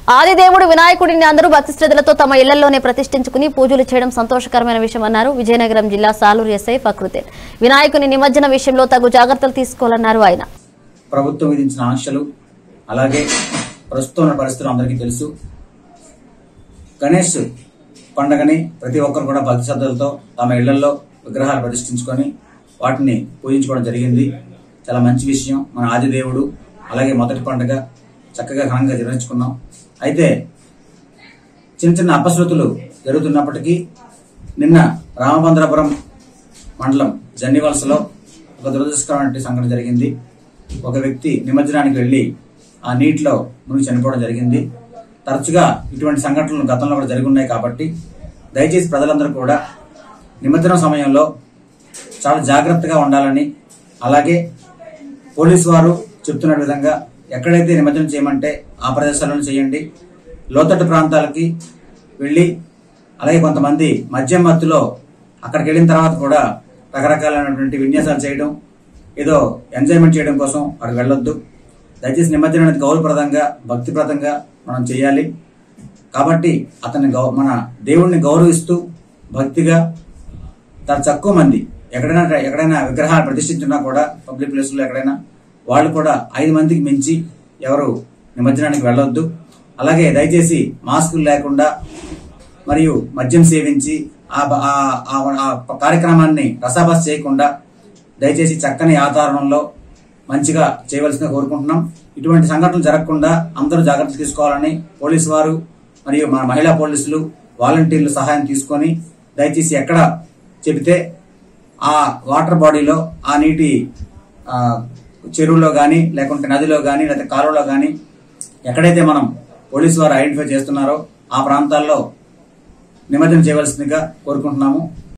ఆదిదేవుడు వినాయకుడిని అందరూ భక్తి శ్రద్ధలతో తమ ఇళ్లలోనే ప్రతిష్ఠించుకుని పూజలు చేయడం సంతోషకరమైన విషయం అన్నారు విజయనగరం జిల్లా సాలూరు ఎస్ఐ ఫక్రుద్దీన్ వినాయకుని నిమజ్జన విషయంలో తగు జాగ్రత్తలు తీసుకోవాలన్నారు ఆయన ప్రభుత్వం విధించిన ఆంక్షలు అలాగే ప్రస్తుతం ఉన్న పరిస్థితులు అందరికీ తెలుసు గణేష్ పండగని ప్రతి ఒక్కరు కూడా భక్తి శ్రద్ధలతో తమ ఇళ్లలో విగ్రహాలు ప్రతిష్ఠించుకొని వాటిని పూజించుకోవడం జరిగింది చాలా మంచి విషయం మన ఆదిదేవుడు అలాగే మొదటి పండుగ చక్కగా ఘనంగా నిర్వహించుకున్నాం అయితే చిన్న చిన్న అపశృతులు జరుగుతున్నప్పటికీ నిన్న రామచంద్రపురం మండలం జన్నివలసలో ఒక దురదృష్టకరమైన సంఘటన జరిగింది ఒక వ్యక్తి నిమజ్జనానికి వెళ్లి ఆ నీటిలో మునిగి చనిపోవడం జరిగింది తరచుగా ఇటువంటి సంఘటనలు గతంలో కూడా జరిగి ఉన్నాయి కాబట్టి దయచేసి ప్రజలందరూ కూడా నిమజ్జనం సమయంలో చాలా జాగ్రత్తగా ఉండాలని అలాగే పోలీసు వారు చెప్తున్న విధంగా ఎక్కడైతే నిమజ్జనం చేయమంటే ఆ ప్రదేశాలను చేయండి లోతట్టు ప్రాంతాలకి వెళ్ళి అలాగే కొంతమంది మద్యం మత్తులో అక్కడికి వెళ్ళిన తర్వాత కూడా రకరకాలైనటువంటి విన్యాసాలు చేయడం ఏదో ఎంజాయ్మెంట్ చేయడం కోసం అక్కడికి వెళ్ళొద్దు దయచేసి నిమజ్జనం అనేది గౌరవప్రదంగా భక్తిప్రదంగా మనం చేయాలి కాబట్టి అతన్ని గౌ మన దేవుణ్ణి గౌరవిస్తూ భక్తిగా చాలా తక్కువ మంది ఎక్కడైనా ఎక్కడైనా విగ్రహాలు ప్రతిష్ఠించినా కూడా పబ్లిక్ ప్లేస్లో ఎక్కడైనా వాళ్ళు కూడా ఐదు మందికి మించి ఎవరు నిమజ్జనానికి వెళ్ళొద్దు అలాగే దయచేసి మాస్కులు లేకుండా మరియు మద్యం సేవించి ఆ బ- ఆ- ఆ- ఆ కార్యక్రమాన్ని రసాబస్ చేయకుండా దయచేసి చక్కని ఆధారణంలో మంచిగా చేయవలసిందిగా కోరుకుంటున్నాం ఇటువంటి సంఘటనలు జరగకుండా అందరూ జాగ్రత్తలు తీసుకోవాలని పోలీసు వారు మరియు మన మహిళా పోలీసులు వాలంటీర్లు సహాయం తీసుకొని దయచేసి ఎక్కడ చెబితే ఆ వాటర్ బాడీలో ఆ నీటి ఆ, చెరువులో గాని లేకుంటే నదిలో గాని లేకపోతే కాలువలో గాని ఎక్కడైతే మనం పోలీసు వారు ఐడెంటిఫై చేస్తున్నారో ఆ ప్రాంతాల్లో నిమజ్జనం చేయవలసిందిగా కోరుకుంటున్నాము